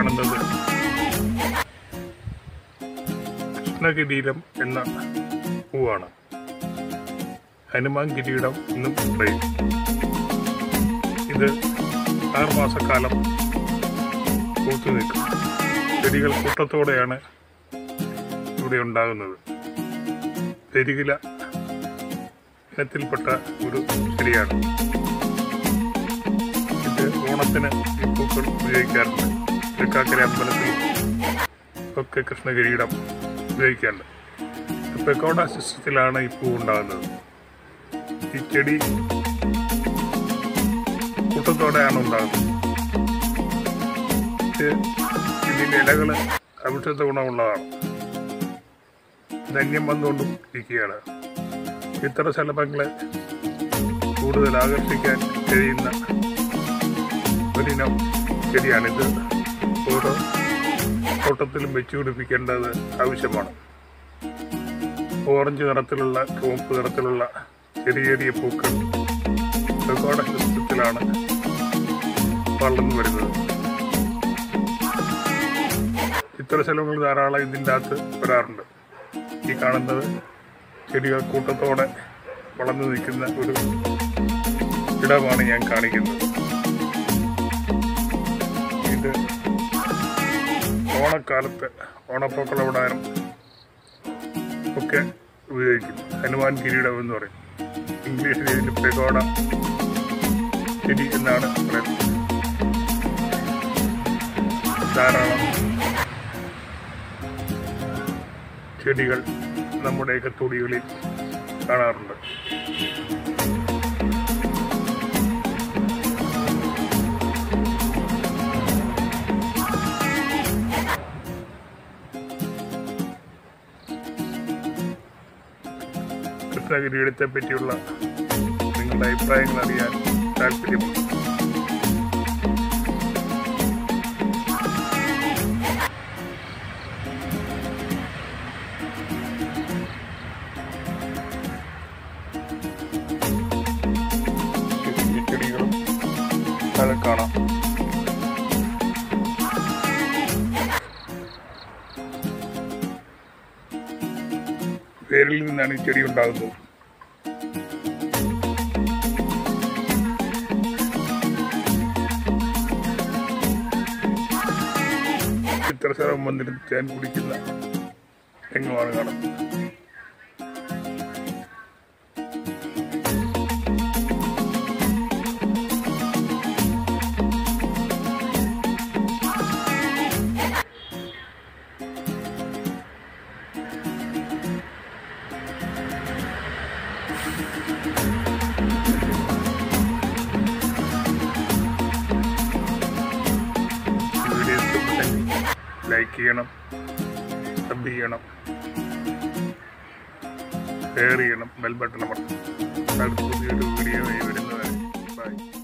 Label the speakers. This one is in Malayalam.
Speaker 1: കാണുന്നത് കൃഷ്ണകിരീടം എന്ന പൂവാണ് ഹനുമാൻ കിരീടം എന്നും പറയും ഇത് ആറുമാസക്കാലം പൂത്തു നിൽക്കും ചെടികൾ കൂട്ടത്തോടെയാണ് ഇവിടെ ഉണ്ടാകുന്നത് പെരുകില ഇനത്തിൽപ്പെട്ട ഒരു ചെടിയാണ് ഇത് ഓണത്തിന് ഈ പൂക്കൾ ഉപയോഗിക്കാറുണ്ട് തൃക്കാക്കര അമ്പലത്തിൽ ഒക്കെ കൃഷ്ണകിരീടം ഉപയോഗിക്കാറുണ്ട് പെക്കോഡ സിസ്റ്റത്തിലാണ് ഈ പൂ ഉണ്ടാകുന്നത് ഈ ചെടി കൂട്ടത്തോടെയാണ് ഉണ്ടാകുന്നത് ഇത് ഇതിൻ്റെ ഇലകൾ ഔഷധ ഗുണമുള്ളതാണ് ധന്യം വന്നുകൊണ്ടും ഇരിക്കുകയാണ് ഇത്തരം ശലഭങ്ങളെ കൂടുതൽ ആകർഷിക്കാൻ കഴിയുന്ന ഒരിനം ചെടിയാണിത് ഓരോ തോട്ടത്തിലും വെച്ചു പിടിപ്പിക്കേണ്ടത് ആവശ്യമാണ് ഓറഞ്ച് നിറത്തിലുള്ള ചുവപ്പ് നിറത്തിലുള്ള ചെറിയ ചെറിയ പൂക്കൾ റെക്കോർഡ് സിസ്റ്റത്തിലാണ് വളർന്നു വരുന്നത് ഇത്തരം സ്ഥലങ്ങൾ ധാരാളം ഇതിൻ്റെ അകത്ത് വരാറുണ്ട് ഈ കാണുന്നത് ചെടികൾ കൂട്ടത്തോടെ വളർന്നു നിൽക്കുന്ന ഒരു ഇടമാണ് ഞാൻ കാണിക്കുന്നത് ഇത് ഓണക്കാലത്ത് ഓണപ്പൂക്കളവിടാനും ഒക്കെ ഉപയോഗിക്കും ഹനുമാൻ കിരീടം എന്ന് പറയും ഇംഗ്ലീഷിൽ ഇതിന് പെഗോഡ ചെടി എന്നാണ് പറയുന്നത് ധാരാളം ചെടികൾ നമ്മുടെയൊക്കെ തൊടികളിൽ കാണാറുണ്ട് കൃഷ്ണകിരീടത്തെ പറ്റിയുള്ള നിങ്ങളുടെ അഭിപ്രായങ്ങൾ അറിയാൻ താല്പര്യമുണ്ട് ചെറിയ ചെടികളും അത് കാണാം വേരിൽ നിന്നാണ് ഈ ചെടി ഉണ്ടാകുന്നത് ചിത്രശലം വന്നിരുന്ന് തേൻ കുടിക്കുന്ന രംഗമാണ് കാണുന്നത് വീഡിയോ ഇഷ്ടപ്പെട്ടെങ്കിൽ ലൈക്ക് ചെയ്യണം സബ് ചെയ്യണം ഷെയർ ചെയ്യണം ബെൽ ബട്ടൺ അമർത്തണം അടുത്ത പുതിയൊരു വീഡിയോ വരുന്നതായി ബൈ